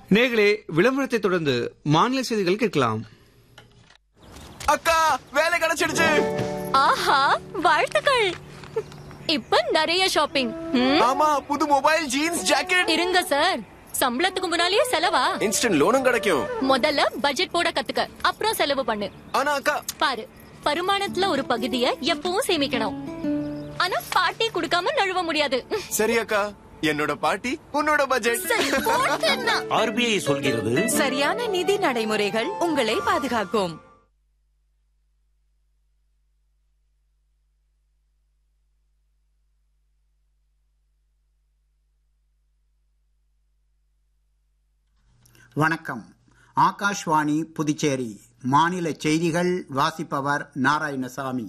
நேர்களே விளம்பரத்தை தொடர்ந்து மாநில செய்திகள் கேட்கலாம் அக்கா வேலை கிடைச்சிடுச்சு ஆஹா வாழ்த்துக்கள் இப்ப நிறைய ஷாப்பிங் ம், ஆமா புது மொபைல் ஜீன்ஸ் ஜாக்கெட் இருங்க சார் சம்பளத்துக்கு முன்னாலேயே செலவா இன்ஸ்டன்ட் லோனும் கிடைக்கும் முதல்ல பட்ஜெட் போட கத்துக்க அப்புறம் செலவு பண்ணு ஆனா அக்கா பாரு வருமானத்துல ஒரு பகுதிய எப்பவும் சேமிக்கணும் ஆனா பாட்டி கொடுக்காம நழுவ முடியாது சரி அக்கா என்னோட பாட்டி உன்னோட பட்ஜெட் சரி, போட்டுன்னா. ஆர்பிஐ சொல்கிறது சரியான நிதி நடைமுறைகள் உங்களை பாதுகாக்கும் வணக்கம் ஆகாஷ்வாணி புதுச்சேரி மாநில செய்திகள் வாசிப்பவர் நாராயணசாமி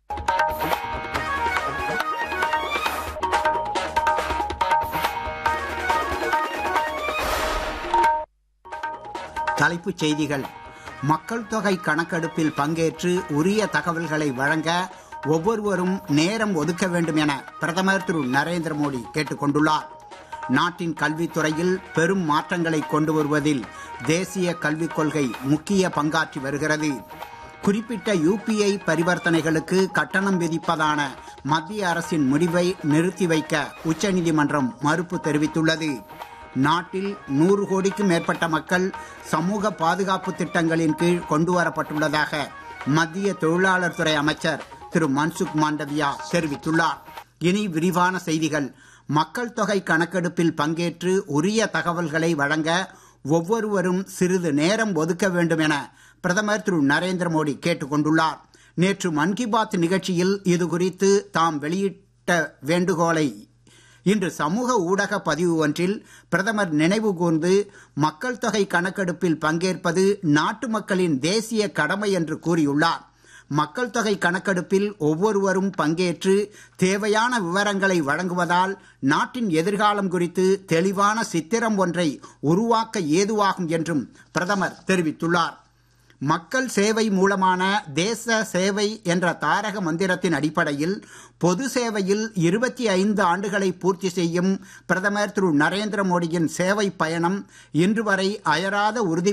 தலைப்புச் செய்திகள் மக்கள் தொகை கணக்கெடுப்பில் பங்கேற்று உரிய தகவல்களை வழங்க ஒவ்வொருவரும் நேரம் ஒதுக்க வேண்டும் என பிரதமர் திரு நரேந்திர மோடி கேட்டுக் கொண்டுள்ளார் நாட்டின் கல்வித்துறையில் பெரும் மாற்றங்களை கொண்டு வருவதில் தேசிய கல்விக் கொள்கை முக்கிய பங்காற்றி வருகிறது குறிப்பிட்ட யூபிஐ பரிவர்த்தனைகளுக்கு கட்டணம் விதிப்பதான மத்திய அரசின் முடிவை நிறுத்தி வைக்க உச்சநீதிமன்றம் மறுப்பு தெரிவித்துள்ளது நாட்டில் நூறு கோடிக்கும் மேற்பட்ட மக்கள் சமூக பாதுகாப்பு திட்டங்களின் கீழ் கொண்டு வரப்பட்டுள்ளதாக மத்திய தொழிலாளர் துறை அமைச்சர் திரு மன்சுக் மாண்டவியா தெரிவித்துள்ளார் இனி விரிவான செய்திகள் மக்கள் தொகை கணக்கெடுப்பில் பங்கேற்று உரிய தகவல்களை வழங்க ஒவ்வொருவரும் சிறிது நேரம் ஒதுக்க வேண்டும் என பிரதமர் திரு நரேந்திர மோடி கேட்டுக் கொண்டுள்ளார் நேற்று மன் கி பாத் நிகழ்ச்சியில் இது குறித்து தாம் வெளியிட்ட வேண்டுகோளை இன்று சமூக ஊடக பதிவு ஒன்றில் பிரதமர் நினைவு கூர்ந்து மக்கள் தொகை கணக்கெடுப்பில் பங்கேற்பது நாட்டு மக்களின் தேசிய கடமை என்று கூறியுள்ளார் மக்கள் தொகை கணக்கெடுப்பில் ஒவ்வொருவரும் பங்கேற்று தேவையான விவரங்களை வழங்குவதால் நாட்டின் எதிர்காலம் குறித்து தெளிவான சித்திரம் ஒன்றை உருவாக்க ஏதுவாகும் என்றும் பிரதமர் தெரிவித்துள்ளார் மக்கள் சேவை மூலமான தேச சேவை என்ற தாரக மந்திரத்தின் அடிப்படையில் பொது சேவையில் இருபத்தி ஐந்து ஆண்டுகளை பூர்த்தி செய்யும் பிரதமர் திரு நரேந்திர மோடியின் சேவை பயணம் இன்று வரை அயராத உறுதி